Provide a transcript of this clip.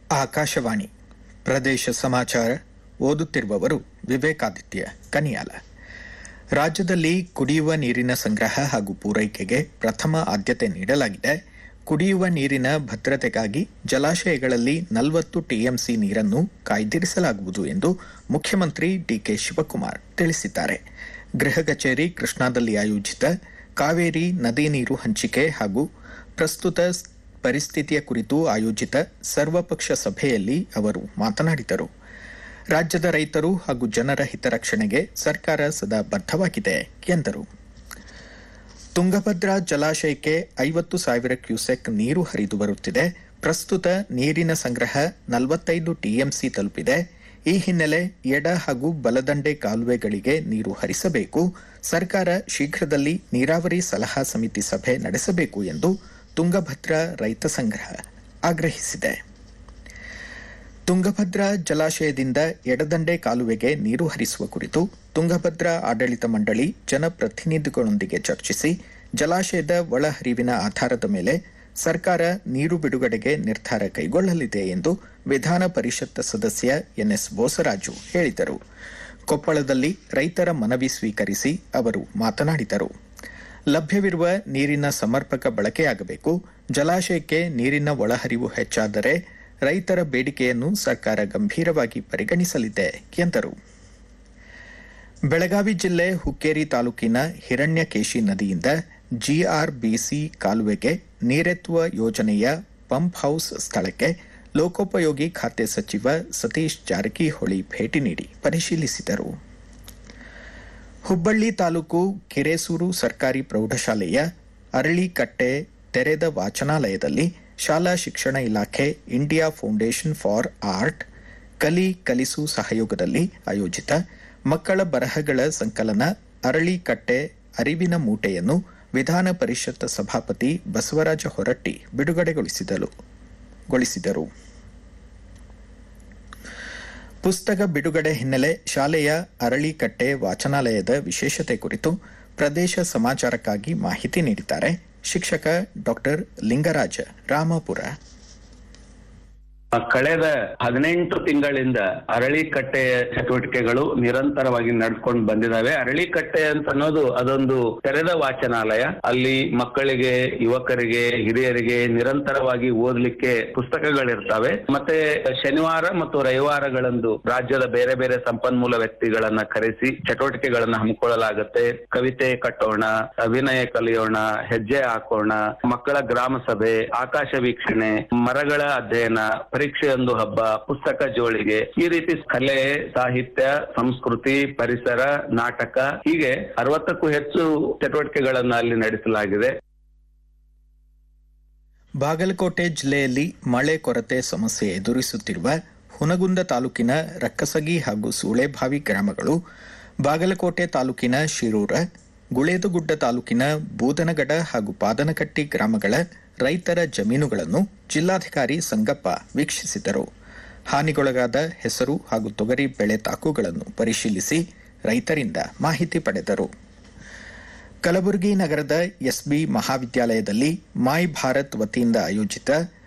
ಆಕಾಶವಾಣಿ ಪ್ರದೇಶ ಸಮಾಚಾರ ಓದುತ್ತಿರುವವರು ವಿವೇಕಾದಿತ್ಯ ಕನಿಯಾಲ ರಾಜ್ಯದಲ್ಲಿ ಕುಡಿಯುವ ನೀರಿನ ಸಂಗ್ರಹ ಹಾಗೂ ಪೂರೈಕೆಗೆ ಪ್ರಥಮ ಆದ್ಯತೆ ನೀಡಲಾಗಿದೆ ಕುಡಿಯುವ ನೀರಿನ ಭದ್ರತೆಗಾಗಿ ಜಲಾಶಯಗಳಲ್ಲಿ ನಲವತ್ತು ಟಿಎಂಸಿ ನೀರನ್ನು ಕಾಯ್ದಿರಿಸಲಾಗುವುದು ಎಂದು ಮುಖ್ಯಮಂತ್ರಿ ಡಿಕೆ ಶಿವಕುಮಾರ್ ತಿಳಿಸಿದ್ದಾರೆ ಗೃಹ ಕಚೇರಿ ಕೃಷ್ಣಾದಲ್ಲಿ ಆಯೋಜಿತ ಕಾವೇರಿ ನದಿ ನೀರು ಹಂಚಿಕೆ ಹಾಗೂ ಪ್ರಸ್ತುತ ಪರಿಸ್ಥಿತಿಯ ಕುರಿತು ಆಯೋಜಿತ ಸರ್ವಪಕ್ಷ ಸಭೆಯಲ್ಲಿ ಅವರು ಮಾತನಾಡಿದರು ರಾಜ್ಯದ ರೈತರು ಹಾಗೂ ಜನರ ಹಿತರಕ್ಷಣೆಗೆ ಸರ್ಕಾರ ಸದಾ ಬದ್ಧವಾಗಿದೆ ಎಂದರು ತುಂಗಭದ್ರಾ ಜಲಾಶಯಕ್ಕೆ ಐವತ್ತು ಸಾವಿರ ಕ್ಯೂಸೆಕ್ ನೀರು ಹರಿದು ಬರುತ್ತಿದೆ ಪ್ರಸ್ತುತ ನೀರಿನ ಸಂಗ್ರಹ ನಲವತ್ತೈದು ಟಿಎಂಸಿ ತಲುಪಿದೆ ಈ ಹಿನ್ನೆಲೆ ಎಡ ಹಾಗೂ ಬಲದಂಡೆ ಕಾಲುವೆಗಳಿಗೆ ನೀರು ಹರಿಸಬೇಕು ಸರ್ಕಾರ ಶೀಘ್ರದಲ್ಲಿ ನೀರಾವರಿ ಸಲಹಾ ಸಮಿತಿ ಸಭೆ ನಡೆಸಬೇಕು ಎಂದು ತುಂಗಭದ್ರಾ ರೈತ ಸಂಘ ಆಗ್ರಹಿಸಿದೆ ತುಂಗಭದ್ರಾ ಜಲಾಶಯದಿಂದ ಎಡದಂಡೆ ಕಾಲುವೆಗೆ ನೀರು ಹರಿಸುವ ಕುರಿತು ತುಂಗಭದ್ರಾ ಆಡಳಿತ ಮಂಡಳಿ ಜನಪ್ರತಿನಿಧಿಗಳೊಂದಿಗೆ ಚರ್ಚಿಸಿ ಜಲಾಶಯದ ಒಳಹರಿವಿನ ಆಧಾರದ ಮೇಲೆ ಸರ್ಕಾರ ನೀರು ಬಿಡುಗಡೆಗೆ ನಿರ್ಧಾರ ಕೈಗೊಳ್ಳಲಿದೆ ಎಂದು ವಿಧಾನ ಪರಿಷತ್ ಸದಸ್ಯ ಎನ್ಎಸ್ ಬೋಸರಾಜು ಹೇಳಿದರು ಕೊಪ್ಪಳದಲ್ಲಿ ರೈತರ ಮನವಿ ಸ್ವೀಕರಿಸಿ ಅವರು ಮಾತನಾಡಿದರು ಲಭ್ಯವಿರುವ ನೀರಿನ ಸಮರ್ಪಕ ಬಳಕೆಯಾಗಬೇಕು ಜಲಾಶಯಕ್ಕೆ ನೀರಿನ ಒಳಹರಿವು ಹೆಚ್ಚಾದರೆ ರೈತರ ಬೇಡಿಕೆಯನ್ನು ಸರ್ಕಾರ ಗಂಭೀರವಾಗಿ ಪರಿಗಣಿಸಲಿದೆ ಎಂದರು ಬೆಳಗಾವಿ ಜಿಲ್ಲೆ ಹುಕ್ಕೇರಿ ತಾಲೂಕಿನ ಹಿರಣ್ಯಕೇಶಿ ನದಿಯಿಂದ ಜಿಆರ್ಬಿಸಿ ಕಾಲುವೆಗೆ ನೀರೆತ್ತುವ ಯೋಜನೆಯ ಪಂಪ್ ಹೌಸ್ ಸ್ಥಳಕ್ಕೆ ಲೋಕೋಪಯೋಗಿ ಖಾತೆ ಸಚಿವ ಸತೀಶ್ ಜಾರಕಿಹೊಳಿ ಭೇಟಿ ನೀಡಿ ಪರಿಶೀಲಿಸಿದರು ಹುಬ್ಬಳ್ಳಿ ತಾಲೂಕು ಕಿರೇಸೂರು ಸರ್ಕಾರಿ ಪ್ರೌಢಶಾಲೆಯ ಅರಳಿಕಟ್ಟೆ ತೆರೆದ ವಾಚನಾಲಯದಲ್ಲಿ ಶಾಲಾ ಶಿಕ್ಷಣ ಇಲಾಖೆ ಇಂಡಿಯಾ ಫೌಂಡೇಶನ್ ಫಾರ್ ಆರ್ಟ್ ಕಲಿ ಕಲಿಸು ಸಹಯೋಗದಲ್ಲಿ ಆಯೋಜಿತ ಮಕ್ಕಳ ಬರಹಗಳ ಸಂಕಲನ ಅರಳಿಕಟ್ಟೆ ಅರಿವಿನ ಮೂಟೆಯನ್ನು ವಿಧಾನ ಪರಿಷತ್ ಸಭಾಪತಿ ಬಸವರಾಜ ಹೊರಟ್ಟಿ ಬಿಡುಗಡೆಗೊಳಿಸಿದರು ಪುಸ್ತಕ ಬಿಡುಗಡೆ ಹಿನ್ನೆಲೆ ಶಾಲೆಯ ಅರಳಿಕಟ್ಟೆ ವಾಚನಾಲಯದ ವಿಶೇಷತೆ ಕುರಿತು ಪ್ರದೇಶ ಸಮಾಚಾರಕ್ಕಾಗಿ ಮಾಹಿತಿ ನೀಡಿದ್ದಾರೆ ಶಿಕ್ಷಕ ಡಾಕ್ಟರ್ ಲಿಂಗರಾಜ ರಾಮಪುರ ಕಳೆದ ಹದಿನೆಂಟು ತಿಂಗಳಿಂದ ಅರಳಿಕಟ್ಟೆಯ ಚಟುವಟಿಕೆಗಳು ನಿರಂತರವಾಗಿ ನಡ್ಕೊಂಡು ಬಂದಿದ್ದಾವೆ ಅರಳಿಕಟ್ಟೆ ಅಂತ ಅನ್ನೋದು ಅದೊಂದು ತೆರೆದ ವಾಚನಾಲಯ ಅಲ್ಲಿ ಮಕ್ಕಳಿಗೆ ಯುವಕರಿಗೆ ಹಿರಿಯರಿಗೆ ನಿರಂತರವಾಗಿ ಓದಲಿಕ್ಕೆ ಪುಸ್ತಕಗಳಿರ್ತವೆ ಮತ್ತೆ ಶನಿವಾರ ಮತ್ತು ರವಿವಾರಗಳಂದು ರಾಜ್ಯದ ಬೇರೆ ಬೇರೆ ಸಂಪನ್ಮೂಲ ವ್ಯಕ್ತಿಗಳನ್ನ ಕರೆಸಿ ಚಟುವಟಿಕೆಗಳನ್ನ ಹಮ್ಮಿಕೊಳ್ಳಲಾಗುತ್ತೆ ಕವಿತೆ ಕಟ್ಟೋಣ ಅಭಿನಯ ಕಲಿಯೋಣ ಹೆಜ್ಜೆ ಹಾಕೋಣ ಮಕ್ಕಳ ಗ್ರಾಮ ಸಭೆ ಆಕಾಶ ವೀಕ್ಷಣೆ ಮರಗಳ ಅಧ್ಯಯನ ಪರೀಕ್ಷೆಯೊಂದು ಹಬ್ಬ ಪುಸ್ತಕ ಜೋಳಿಗೆ ಈ ರೀತಿ ಕಲೆ ಸಾಹಿತ್ಯ ಸಂಸ್ಕೃತಿ ಪರಿಸರ ನಾಟಕ ಹೀಗೆ ಅರವತ್ತಕ್ಕೂ ಹೆಚ್ಚು ಚಟುವಟಿಕೆಗಳನ್ನ ಅಲ್ಲಿ ನಡೆಸಲಾಗಿದೆ ಬಾಗಲಕೋಟೆ ಜಿಲ್ಲೆಯಲ್ಲಿ ಮಳೆ ಕೊರತೆ ಸಮಸ್ಯೆ ಎದುರಿಸುತ್ತಿರುವ ಹುನಗುಂದ ತಾಲೂಕಿನ ರಕ್ಕಸಗಿ ಹಾಗೂ ಸೂಳೆಭಾವಿ ಗ್ರಾಮಗಳು ಬಾಗಲಕೋಟೆ ತಾಲೂಕಿನ ಶಿರೂರ ಗುಳೇದುಗುಡ್ಡ ತಾಲೂಕಿನ ಬೂದನಗಡ ಹಾಗೂ ಪಾದನಕಟ್ಟಿ ಗ್ರಾಮಗಳ ರೈತರ ಜಮೀನುಗಳನ್ನು ಜಿಲ್ಲಾಧಿಕಾರಿ ಸಂಗಪ್ಪ ವೀಕ್ಷಿಸಿದರು ಹಾನಿಗೊಳಗಾದ ಹೆಸರು ಹಾಗೂ ತೊಗರಿ ಬೆಳೆ ತಾಕುಗಳನ್ನು ಪರಿಶೀಲಿಸಿ ರೈತರಿಂದ ಮಾಹಿತಿ ಪಡೆದರು ಕಲಬುರಗಿ ನಗರದ ಎಸ್ಬಿ ಮಹಾವಿದ್ಯಾಲಯದಲ್ಲಿ ಮಾಯ್ ಭಾರತ್ ವತಿಯಿಂದ ಆಯೋಜಿತ